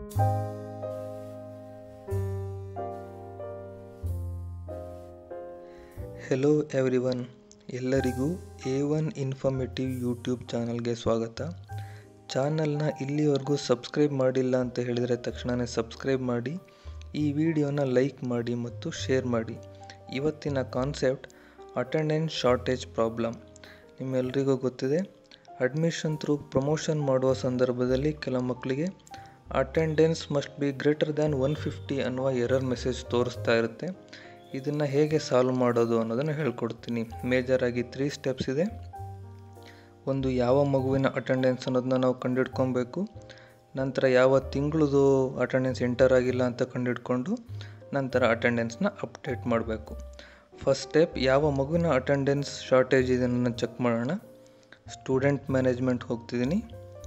hello everyone ಎಲ್ಲರಿಗೂ A one informative YouTube ಚಾನಲ್ಗೆ ಸ್ವಾಗತ ಚಾನಲ್ನ ಇಲ್ಲಿವರೆಗೂ ಸಬ್ಸ್ಕ್ರೈಬ್ ಮಾಡಿಲ್ಲ ಅಂತ ಹೇಳಿದರೆ ತಕ್ಷಣವೇ ಸಬ್ಸ್ಕ್ರೈಬ್ ಮಾಡಿ ಈ ವಿಡಿಯೋನ ಲೈಕ್ ಮಾಡಿ ಮತ್ತು ಶೇರ್ ಮಾಡಿ ಇವತ್ತಿನ ಕಾನ್ಸೆಪ್ಟ್ ಅಟೆಂಡೆನ್ಸ್ ಶಾರ್ಟೇಜ್ ಪ್ರಾಬ್ಲಮ್ ನಿಮ್ಮೆಲ್ಲರಿಗೂ ಗೊತ್ತಿದೆ ಅಡ್ಮಿಷನ್ ಥ್ರೂ ಪ್ರಮೋಷನ್ ಮಾಡುವ ಸಂದರ್ಭದಲ್ಲಿ ಕೆಲ ಮಕ್ಕಳಿಗೆ attendance must be greater than one fifty ಅನ್ನುವ ಎರರ್ ಮೆಸೇಜ್ ತೋರಿಸ್ತಾ ಇರುತ್ತೆ ಇದನ್ನು ಹೇಗೆ ಸಾಲ್ವ್ ಮಾಡೋದು ಅನ್ನೋದನ್ನು ಹೇಳ್ಕೊಡ್ತೀನಿ ಮೇಜರಾಗಿ ತ್ರೀ ಸ್ಟೆಪ್ಸ್ ಇದೆ ಒಂದು ಯಾವ ಮಗುವಿನ ಅಟೆಂಡೆನ್ಸ್ ಅನ್ನೋದನ್ನ ನಾವು ಕಂಡುಹಿಡ್ಕೊಬೇಕು ನಂತರ ಯಾವ ತಿಂಗಳದು ಅಟೆಂಡೆನ್ಸ್ ಎಂಟರ್ ಆಗಿಲ್ಲ ಅಂತ ಕಂಡುಹಿಡ್ಕೊಂಡು ನಂತರ ಅಟೆಂಡೆನ್ಸ್ನ ಅಪ್ಡೇಟ್ ಮಾಡಬೇಕು ಫಸ್ಟ್ ಸ್ಟೆಪ್ ಯಾವ ಮಗುವಿನ ಅಟೆಂಡೆನ್ಸ್ ಶಾರ್ಟೇಜ್ ಇದೆ ಅನ್ನೋದನ್ನ ಚೆಕ್ ಮಾಡೋಣ ಸ್ಟೂಡೆಂಟ್ ಮ್ಯಾನೇಜ್ಮೆಂಟ್ ಹೋಗ್ತಿದ್ದೀನಿ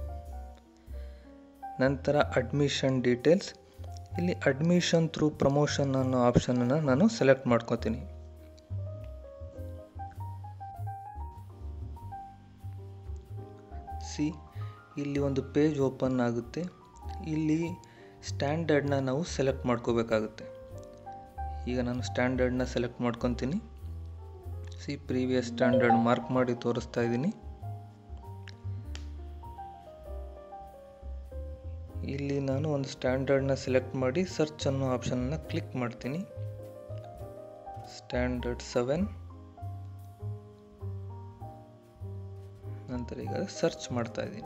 ನಂತರ ಅಡ್ಮಿಷನ್ ಡೀಟೇಲ್ಸ್ ಇಲ್ಲಿ ಅಡ್ಮಿಷನ್ ಥ್ರೂ ಪ್ರಮೋಷನ್ ಅನ್ನೋ ಆಪ್ಷನನ್ನು ನಾನು ಸೆಲೆಕ್ಟ್ ಮಾಡ್ಕೋತೀನಿ ಸಿ ಇಲ್ಲಿ ಒಂದು ಪೇಜ್ ಓಪನ್ ಆಗುತ್ತೆ ಇಲ್ಲಿ ಸ್ಟ್ಯಾಂಡರ್ಡ್ನ ನಾವು ಸೆಲೆಕ್ಟ್ ಮಾಡ್ಕೋಬೇಕಾಗುತ್ತೆ ಈಗ ನಾನು ಸ್ಟ್ಯಾಂಡರ್ಡ್ನ ಸೆಲೆಕ್ಟ್ ಮಾಡ್ಕೊತೀನಿ ಸಿ ಪ್ರೀವಿಯಸ್ ಸ್ಟ್ಯಾಂಡರ್ಡ್ ಮಾರ್ಕ್ ಮಾಡಿ ತೋರಿಸ್ತಾ ಇದ್ದೀನಿ ಇಲ್ಲಿ ನಾನು ಒಂದು ಸ್ಟ್ಯಾಂಡರ್ಡ್ನ ಸೆಲೆಕ್ಟ್ ಮಾಡಿ ಸರ್ಚ್ ಅನ್ನೋ ಆಪ್ಷನನ್ನು ಕ್ಲಿಕ್ ಮಾಡ್ತೀನಿ ಸ್ಟ್ಯಾಂಡರ್ಡ್ ಸೆವೆನ್ ನಂತರ ಈಗ ಸರ್ಚ್ ಮಾಡ್ತಾ ಇದ್ದೀನಿ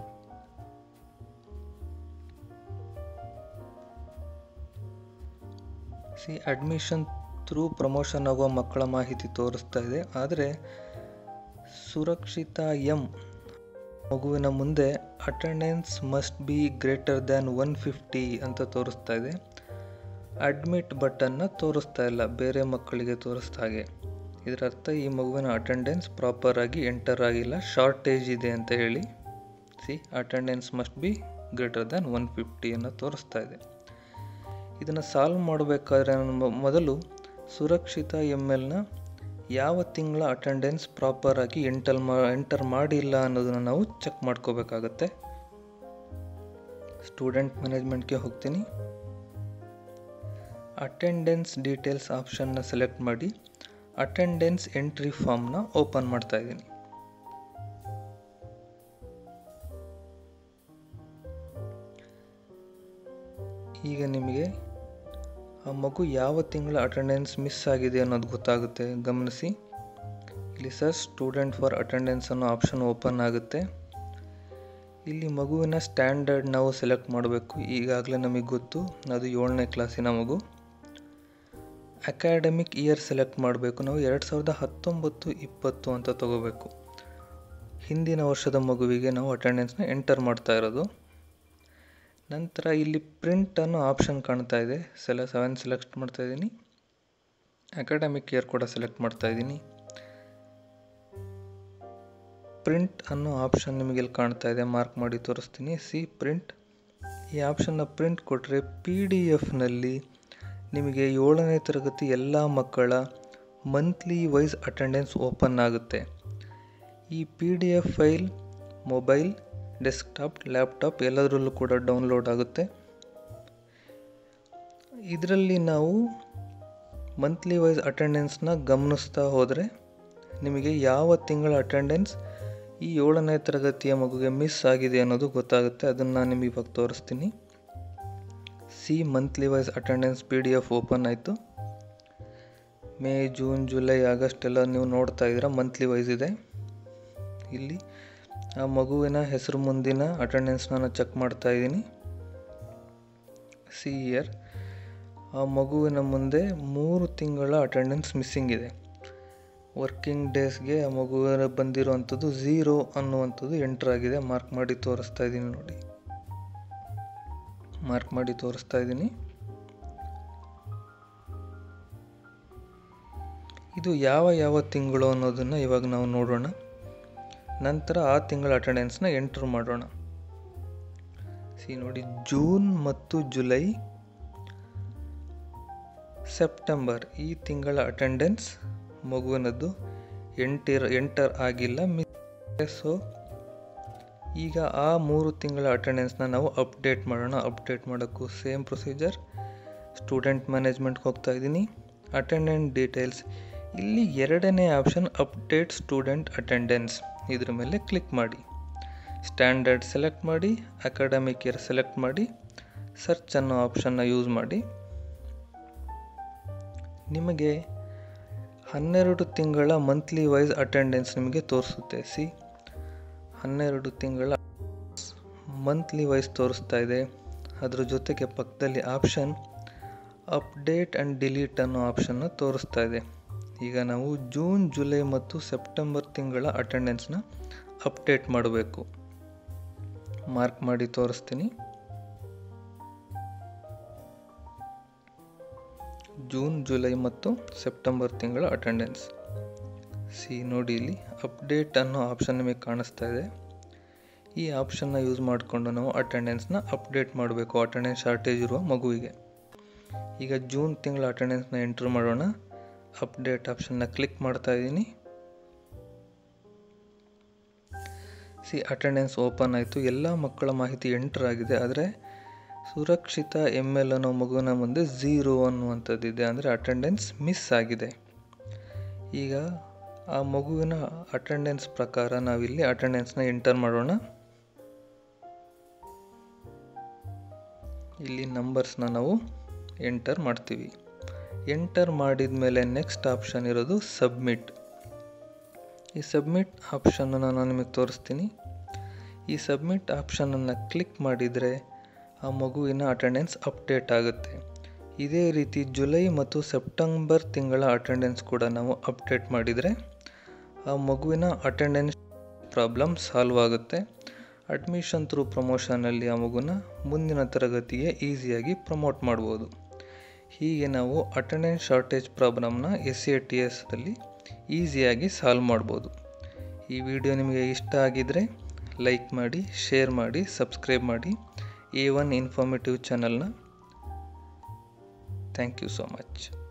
ಸಿ ಅಡ್ಮಿಷನ್ ಥ್ರೂ ಪ್ರಮೋಷನ್ ಆಗುವ ಮಕ್ಕಳ ಮಾಹಿತಿ ತೋರಿಸ್ತಾ ಇದೆ ಆದರೆ ಸುರಕ್ಷಿತ ಎಂ ಮಗುವಿನ ಮುಂದೆ attendance must be greater than one fifty ಅಂತ ತೋರಿಸ್ತಾ ಇದೆ ಅಡ್ಮಿಟ್ ಬಟನ್ನ ತೋರಿಸ್ತಾ ಇಲ್ಲ ಬೇರೆ ಮಕ್ಕಳಿಗೆ ತೋರಿಸ್ತಾ ಹಾಗೆ ಇದರ ಅರ್ಥ ಈ ಮಗುವಿನ ಅಟೆಂಡೆನ್ಸ್ ಪ್ರಾಪರಾಗಿ ಎಂಟರ್ ಆಗಿಲ್ಲ ಶಾರ್ಟೇಜ್ ಇದೆ ಅಂತ ಹೇಳಿ see attendance must be greater than one fifty ಅನ್ನು ತೋರಿಸ್ತಾ ಇದೆ ಇದನ್ನು ಸಾಲ್ವ್ ಮಾಡಬೇಕಾದ್ರೆ ಮೊದಲು ಸುರಕ್ಷಿತ ಎಮ್ ಎಲ್ನ ಯಾವ ತಿಂಗಳ ಅಟೆಂಡೆನ್ಸ್ ಪ್ರಾಪರಾಗಿ ಎಂಟಲ್ ಮಾ ಎಂಟರ್ ಮಾಡಿಲ್ಲ ಅನ್ನೋದನ್ನು ನಾವು ಚೆಕ್ ಮಾಡ್ಕೋಬೇಕಾಗತ್ತೆ ಸ್ಟೂಡೆಂಟ್ ಮ್ಯಾನೇಜ್ಮೆಂಟ್ಗೆ ಹೋಗ್ತೀನಿ ಅಟೆಂಡೆನ್ಸ್ ಡೀಟೇಲ್ಸ್ ಆಪ್ಷನ್ನ ಸೆಲೆಕ್ಟ್ ಮಾಡಿ ಅಟೆಂಡೆನ್ಸ್ ಎಂಟ್ರಿ ಫಾರ್ಮ್ನ ಓಪನ್ ಮಾಡ್ತಾ ಇದ್ದೀನಿ ಈಗ ನಿಮಗೆ ಆ ಮಗು ಯಾವ ತಿಂಗಳ ಅಟೆಂಡೆನ್ಸ್ ಮಿಸ್ ಆಗಿದೆ ಅನ್ನೋದು ಗೊತ್ತಾಗುತ್ತೆ ಗಮನಿಸಿ ಇಲ್ಲಿ ಸರ್ ಸ್ಟೂಡೆಂಟ್ ಫಾರ್ ಅಟೆಂಡೆನ್ಸ್ ಅನ್ನೋ ಆಪ್ಷನ್ ಓಪನ್ ಆಗುತ್ತೆ ಇಲ್ಲಿ ಮಗುವಿನ ಸ್ಟ್ಯಾಂಡರ್ಡ್ ನಾವು ಸೆಲೆಕ್ಟ್ ಮಾಡಬೇಕು ಈಗಾಗಲೇ ನಮಗೆ ಗೊತ್ತು ಅದು ಏಳನೇ ಕ್ಲಾಸಿನ ಮಗು ಅಕಾಡೆಮಿಕ್ ಇಯರ್ ಸೆಲೆಕ್ಟ್ ಮಾಡಬೇಕು ನಾವು ಎರಡು ಸಾವಿರದ ಹತ್ತೊಂಬತ್ತು ಇಪ್ಪತ್ತು ಅಂತ ತಗೋಬೇಕು ಹಿಂದಿನ ವರ್ಷದ ಮಗುವಿಗೆ ನಾವು ಅಟೆಂಡೆನ್ಸ್ನ ಎಂಟರ್ ಮಾಡ್ತಾ ಇರೋದು ನಂತರ ಇಲ್ಲಿ ಪ್ರಿಂಟ್ ಅನ್ನೋ ಆಪ್ಷನ್ ಕಾಣ್ತಾ ಇದೆ ಸೆಲೆ ಸೆವೆನ್ ಸೆಲೆಕ್ಟ್ ಮಾಡ್ತಾ ಇದ್ದೀನಿ ಅಕಾಡೆಮಿಕ್ ಇಯರ್ ಕೂಡ ಸೆಲೆಕ್ಟ್ ಮಾಡ್ತಾ ಇದ್ದೀನಿ ಪ್ರಿಂಟ್ ಅನ್ನೋ ಆಪ್ಷನ್ ನಿಮಗೆ ಇಲ್ಲಿ ಕಾಣ್ತಾ ಇದೆ ಮಾರ್ಕ್ ಮಾಡಿ ತೋರಿಸ್ತೀನಿ ಸಿ ಪ್ರಿಂಟ್ ಈ ಆಪ್ಷನ್ನ ಪ್ರಿಂಟ್ ಕೊಟ್ಟರೆ ಪಿ ಡಿ ಎಫ್ನಲ್ಲಿ ನಿಮಗೆ ಏಳನೇ ತರಗತಿ ಎಲ್ಲ ಮಕ್ಕಳ ಮಂತ್ಲಿ ವೈಸ್ ಅಟೆಂಡೆನ್ಸ್ ಓಪನ್ ಆಗುತ್ತೆ ಈ P D F file mobile desktop laptop ಎಲ್ಲದರಲ್ಲೂ ಕೂಡ ಡೌನ್ಲೋಡ್ ಆಗುತ್ತೆ ಇದರಲ್ಲಿ ನಾವು ಮಂತ್ಲಿ ವೈಸ್ ಅಟೆಂಡೆನ್ಸ್ನ ಗಮನಿಸ್ತಾ ಹೋದರೆ ನಿಮಗೆ ಯಾವ ತಿಂಗಳ ಅಟೆಂಡೆನ್ಸ್ ಈ ಏಳನೇ ತರಗತಿಯ ಮಗುಗೆ ಮಿಸ್ ಆಗಿದೆ ಅನ್ನೋದು ಗೊತ್ತಾಗುತ್ತೆ ಅದನ್ನು ನಾನು ನಿಮಗೆ ಇವಾಗ ತೋರಿಸ್ತೀನಿ see monthly wise attendance P D F open ಆಯಿತು ಮೇ ಜೂನ್ ಜುಲೈ ಆಗಸ್ಟ್ ಎಲ್ಲ ನೀವು ನೋಡ್ತಾ ಇದ್ದೀರಾ ಮಂತ್ಲಿ ವೈಸ್ ಇದೆ ಇಲ್ಲಿ ಆ ಮಗುವಿನ ಹೆಸರು ಮುಂದಿನ ಅಟೆಂಡೆನ್ಸ್ನ ನಾನು ಚೆಕ್ ಮಾಡ್ತಾ ಇದ್ದೀನಿ ಸಿ ಇಯರ್ ಆ ಮಗುವಿನ ಮುಂದೆ ಮೂರು ತಿಂಗಳ ಅಟೆಂಡೆನ್ಸ್ ಮಿಸ್ಸಿಂಗ್ ಇದೆ ವರ್ಕಿಂಗ್ ಡೇಸ್ಗೆ ಆ ಮಗುವಿನ ಬಂದಿರುವಂಥದ್ದು ಝೀರೋ ಅನ್ನುವಂಥದ್ದು ಎಂಟ್ರ್ ಆಗಿದೆ ಮಾರ್ಕ್ ಮಾಡಿ ತೋರಿಸ್ತಾ ಇದ್ದೀನಿ ನೋಡಿ ಮಾರ್ಕ್ ಮಾಡಿ ತೋರಿಸ್ತಾ ಇದ್ದೀನಿ ಇದು ಯಾವ ಯಾವ ತಿಂಗಳು ಅನ್ನೋದನ್ನು ಇವಾಗ ನಾವು ನೋಡೋಣ ನಂತರ ಆ ತಿಂಗಳ ಅಟೆಂಡೆನ್ಸ್ನ ಎಂಟ್ರ್ ಮಾಡೋಣ ಸಿ ನೋಡಿ ಜೂನ್ ಮತ್ತು ಜುಲೈ ಸೆಪ್ಟೆಂಬರ್ ಈ ತಿಂಗಳ ಅಟೆಂಡೆನ್ಸ್ ಮಗುವಿನದ್ದು ಎಂಟಿರ್ ಎಂಟರ್ ಆಗಿಲ್ಲ ಸೊ ಈಗ ಆ ಮೂರು ತಿಂಗಳ ಅಟೆಂಡೆನ್ಸ್ನ ನಾವು ಅಪ್ಡೇಟ್ ಮಾಡೋಣ ಅಪ್ಡೇಟ್ ಮಾಡೋಕ್ಕೂ ಸೇಮ್ ಪ್ರೊಸೀಜರ್ ಸ್ಟೂಡೆಂಟ್ ಮ್ಯಾನೇಜ್ಮೆಂಟ್ಗೆ ಹೋಗ್ತಾ ಇದ್ದೀನಿ ಅಟೆಂಡೆಂಟ್ ಡೀಟೇಲ್ಸ್ ಇಲ್ಲಿ ಎರಡನೇ ಆಪ್ಷನ್ ಅಪ್ಡೇಟ್ ಸ್ಟೂಡೆಂಟ್ ಅಟೆಂಡೆನ್ಸ್ ಇದ್ರ ಮೇಲೆ ಕ್ಲಿಕ್ ಮಾಡಿ ಸ್ಟ್ಯಾಂಡರ್ಡ್ ಸೆಲೆಕ್ಟ್ ಮಾಡಿ ಅಕಾಡೆಮಿಕ್ ಇಯರ್ ಸೆಲೆಕ್ಟ್ ಮಾಡಿ ಸರ್ಚ್ ಅನ್ನೋ ಆಪ್ಷನ್ನ ಯೂಸ್ ಮಾಡಿ ನಿಮಗೆ ಹನ್ನೆರಡು ತಿಂಗಳ ಮಂತ್ಲಿ ವೈಸ್ ಅಟೆಂಡೆನ್ಸ್ ನಿಮಗೆ ತೋರಿಸುತ್ತೆ ಸಿ ಹನ್ನೆರಡು ತಿಂಗಳ ಮಂತ್ಲಿ ವೈಸ್ ತೋರಿಸ್ತಾ ಇದೆ ಅದ್ರ ಜೊತೆಗೆ ಪಕ್ಕದಲ್ಲಿ ಆಪ್ಷನ್ ಅಪ್ಡೇಟ್ ಆ್ಯಂಡ್ ಡಿಲೀಟ್ ಅನ್ನೋ ಆಪ್ಷನ್ನ ತೋರಿಸ್ತಾ ಇದೆ ಈಗ ನಾವು ಜೂನ್ ಜುಲೈ ಮತ್ತು ಸೆಪ್ಟೆಂಬರ್ ತಿಂಗಳ ಅಟೆಂಡೆನ್ಸ್ನ ಅಪ್ಡೇಟ್ ಮಾಡಬೇಕು ಮಾರ್ಕ್ ಮಾಡಿ ತೋರಿಸ್ತೀನಿ ಜೂನ್ ಜುಲೈ ಮತ್ತು ಸೆಪ್ಟೆಂಬರ್ ತಿಂಗಳ ಅಟೆಂಡೆನ್ಸ್ ಸಿ ನೋಡಿ ಇಲ್ಲಿ ಅಪ್ಡೇಟ್ ಅನ್ನೋ ಆಪ್ಷನ್ ನಿಮಗೆ ಕಾಣಿಸ್ತಾ ಇದೆ ಈ ಆಪ್ಷನ್ನ ಯೂಸ್ ಮಾಡಿಕೊಂಡು ನಾವು ಅಟೆಂಡೆನ್ಸ್ನ ಅಪ್ಡೇಟ್ ಮಾಡಬೇಕು ಅಟೆಂಡೆನ್ಸ್ ಶಾರ್ಟೇಜ್ ಇರುವ ಮಗುವಿಗೆ ಈಗ ಜೂನ್ ತಿಂಗಳ ಅಟೆಂಡೆನ್ಸ್ನ ಎಂಟ್ರ್ ಮಾಡೋಣ ಅಪ್ಡೇಟ್ ಆಪ್ಷನ್ನ ಕ್ಲಿಕ್ ಮಾಡ್ತಾ ಇದ್ದೀನಿ ಸಿ ಅಟೆಂಡೆನ್ಸ್ ಓಪನ್ ಆಯಿತು ಎಲ್ಲ ಮಕ್ಕಳ ಮಾಹಿತಿ ಎಂಟರ್ ಆಗಿದೆ ಆದರೆ ಸುರಕ್ಷಿತ ಎಮ್ ಎಲ್ ಅನ್ನೋ ಮಗುವಿನ ಮುಂದೆ ಝೀರೋ ಅನ್ನುವಂಥದ್ದಿದೆ ಅಂದರೆ ಅಟೆಂಡೆನ್ಸ್ ಮಿಸ್ ಆಗಿದೆ ಈಗ ಆ ಮಗುವಿನ ಅಟೆಂಡೆನ್ಸ್ ಪ್ರಕಾರ ನಾವಿಲ್ಲಿ ಅಟೆಂಡೆನ್ಸ್ನ ಎಂಟರ್ ಮಾಡೋಣ ಇಲ್ಲಿ ನಂಬರ್ಸ್ನ ನಾವು ಎಂಟರ್ ಮಾಡ್ತೀವಿ ಎಂಟರ್ ಮಾಡಿದ ಮೇಲೆ ನೆಕ್ಸ್ಟ್ ಆಪ್ಷನ್ ಇರೋದು ಸಬ್ಮಿಟ್ ಈ ಸಬ್ಮಿಟ್ ಆಪ್ಷನನ್ನು ನಾನು ನಿಮಗೆ ತೋರಿಸ್ತೀನಿ ಈ ಸಬ್ಮಿಟ್ ಆಪ್ಷನನ್ನು ಕ್ಲಿಕ್ ಮಾಡಿದರೆ ಆ ಮಗುವಿನ ಅಟೆಂಡೆನ್ಸ್ ಅಪ್ಡೇಟ್ ಆಗುತ್ತೆ ಇದೇ ರೀತಿ ಜುಲೈ ಮತ್ತು ಸೆಪ್ಟೆಂಬರ್ ತಿಂಗಳ ಅಟೆಂಡೆನ್ಸ್ ಕೂಡ ನಾವು ಅಪ್ಡೇಟ್ ಮಾಡಿದರೆ ಆ ಮಗುವಿನ ಅಟೆಂಡೆನ್ಸ್ ಪ್ರಾಬ್ಲಮ್ ಸಾಲ್ವ್ ಆಗುತ್ತೆ ಅಡ್ಮಿಷನ್ ಥ್ರೂ ಪ್ರಮೋಷನಲ್ಲಿ ಆ ಮಗುನ ಮುಂದಿನ ತರಗತಿಗೆ ಈಸಿಯಾಗಿ ಪ್ರಮೋಟ್ ಮಾಡ್ಬೋದು ಹೀಗೆ ನಾವು ಅಟೆಂಡೆನ್ಸ್ ಶಾರ್ಟೇಜ್ ಪ್ರಾಬ್ಲಮ್ನ ಎಸ್ ಸಿ ಎ ಟಿ ಎಸ್ದಲ್ಲಿ ಈಸಿಯಾಗಿ ಸಾಲ್ವ್ ಮಾಡ್ಬೋದು ಈ ವಿಡಿಯೋ ನಿಮಗೆ ಇಷ್ಟ ಆಗಿದರೆ ಲೈಕ್ ಮಾಡಿ ಶೇರ್ ಮಾಡಿ ಸಬ್ಸ್ಕ್ರೈಬ್ ಮಾಡಿ ಎ ಒನ್ ಇನ್ಫಾರ್ಮೇಟಿವ್ ಚಾನಲ್ನ ಥ್ಯಾಂಕ್ ಯು ಸೋ ಮಚ್